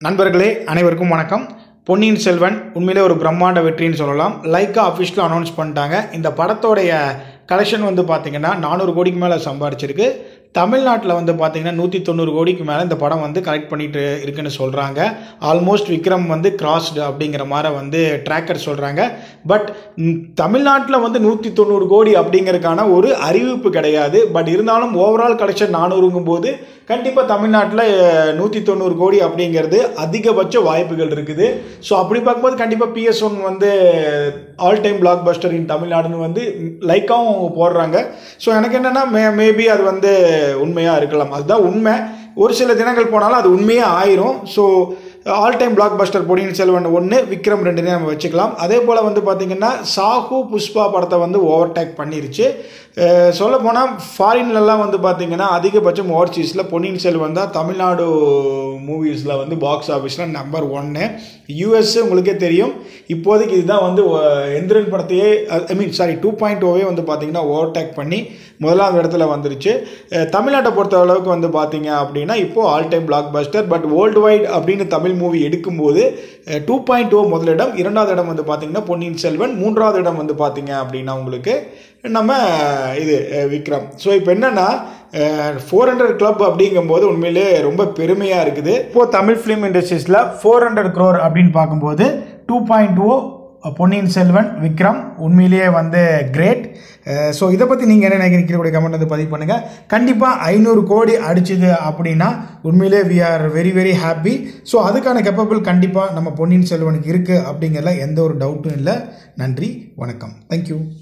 நண்பர்களே அனைவருக்கும் வணக்கம் பொன்னியின் செல்வன் உண்மையிலே ஒரு பிரம்மாண்ட வெற்றின்னு சொல்லலாம் லைக்கா அஃபிஷியலாக அனௌன்ஸ் பண்ணிட்டாங்க இந்த படத்தோடைய கலெக்ஷன் வந்து பார்த்தீங்கன்னா நானூறு கோடிக்கு மேலே சம்பாரிச்சிருக்கு தமிழ்நாட்டில் வந்து பார்த்தீங்கன்னா நூற்றி தொண்ணூறு கோடிக்கு மேலே இந்த படம் வந்து கலெக்ட் பண்ணிட்டு இருக்குன்னு சொல்கிறாங்க ஆல்மோஸ்ட் விக்ரம் வந்து கிராஸ்டு அப்படிங்கிற மாதிரி வந்து ட்ராக்கர் சொல்கிறாங்க பட் தமிழ்நாட்டில் வந்து நூற்றி தொண்ணூறு கோடி அப்படிங்கிறதுக்கான ஒரு அறிவிப்பு கிடையாது பட் இருந்தாலும் ஓவரால் கலெக்ஷன் நானூறுங்கும் போது கண்டிப்பாக தமிழ்நாட்டில் நூற்றி தொண்ணூறு கோடி அப்படிங்கிறது அதிகபட்ச வாய்ப்புகள் இருக்குது ஸோ அப்படி பார்க்கும்போது கண்டிப்பாக பிஎஸ் ஒன் வந்து all time blockbuster in தமிழ்நாடுன்னு வந்து லைக்காவும் அவங்க போடுறாங்க ஸோ எனக்கு என்னென்னா மே மேபி அது வந்து உண்மையாக இருக்கலாம் அதுதான் உண்மை ஒரு சில தினங்கள் போனாலும் அது உண்மையாக ஆயிரும் so all time blockbuster Ponniyin Selvan ஒன்று விக்ரம் ரெண்டுனே நம்ம வச்சுக்கலாம் அதே போல் வந்து பார்த்திங்கன்னா சாஹு புஷ்பா படத்தை வந்து ஓவர்டேக் பண்ணிருச்சு சொல்ல போனால் ஃபாரின்லலாம் வந்து பார்த்திங்கன்னா அதிகபட்சம் ஓவர்சீஸில் பொன்னியின் செல்வன் தான் தமிழ்நாடு மூவிஸில் வந்து பாக்ஸ் ஆஃபீஸில் நம்பர் ஒன்று யூஎஸ் உங்களுக்கே தெரியும் இப்போதைக்கு இதுதான் வந்து எந்திரன் படத்தையே I mean sorry two point ஓவே வந்து பார்த்திங்கன்னா ஓவர்டேக் பண்ணி முதலாவது இடத்துல வந்துருச்சு தமிழ்நாட்டை பொறுத்த அளவுக்கு வந்து பார்த்தீங்க அப்படின்னா இப்போது all time blockbuster but worldwide அப்படின்னு தமிழ் மூவி எடுக்கும்போது டூ பாயிண்ட் ஓ முதலிடம் இரண்டாவது இடம் வந்து பார்த்தீங்கன்னா பொன்னியின் செல்வன் மூன்றாவது இடம் வந்து பார்த்தீங்க அப்படின்னா உங்களுக்கு நம்ம இது விக்ரம் ஸோ இப்போ என்னென்னா ஃபோர் ஹண்ட்ரட் கிளப் அப்படிங்கும்போது உண்மையிலே ரொம்ப பெருமையாக இருக்குது இப்போது தமிழ் ஃபிலிம் இண்டஸ்ட்ரீஸில் ஃபோர் ஹண்ட்ரட் க்ரோர் அப்படின்னு பார்க்கும்போது two point o Ponniyin Selvan Vikram உண்மையிலேயே வந்து கிரேட் ஸோ இதை பற்றி நீங்கள் என்ன நினைக்கிறீங்க கமெண்ட் வந்து பதிவு பண்ணுங்கள் கண்டிப்பாக ஐநூறு கோடி அடிச்சுது அப்படின்னா உண்மையிலே we are very very happy so அதுக்கான கெப்பபிள் கண்டிப்பாக நம்ம பொன்னியின் செல்வனுக்கு இருக்குது அப்படிங்கிறல எந்த ஒரு டவுட்டும் இல்லை நன்றி வணக்கம் தேங்க்யூ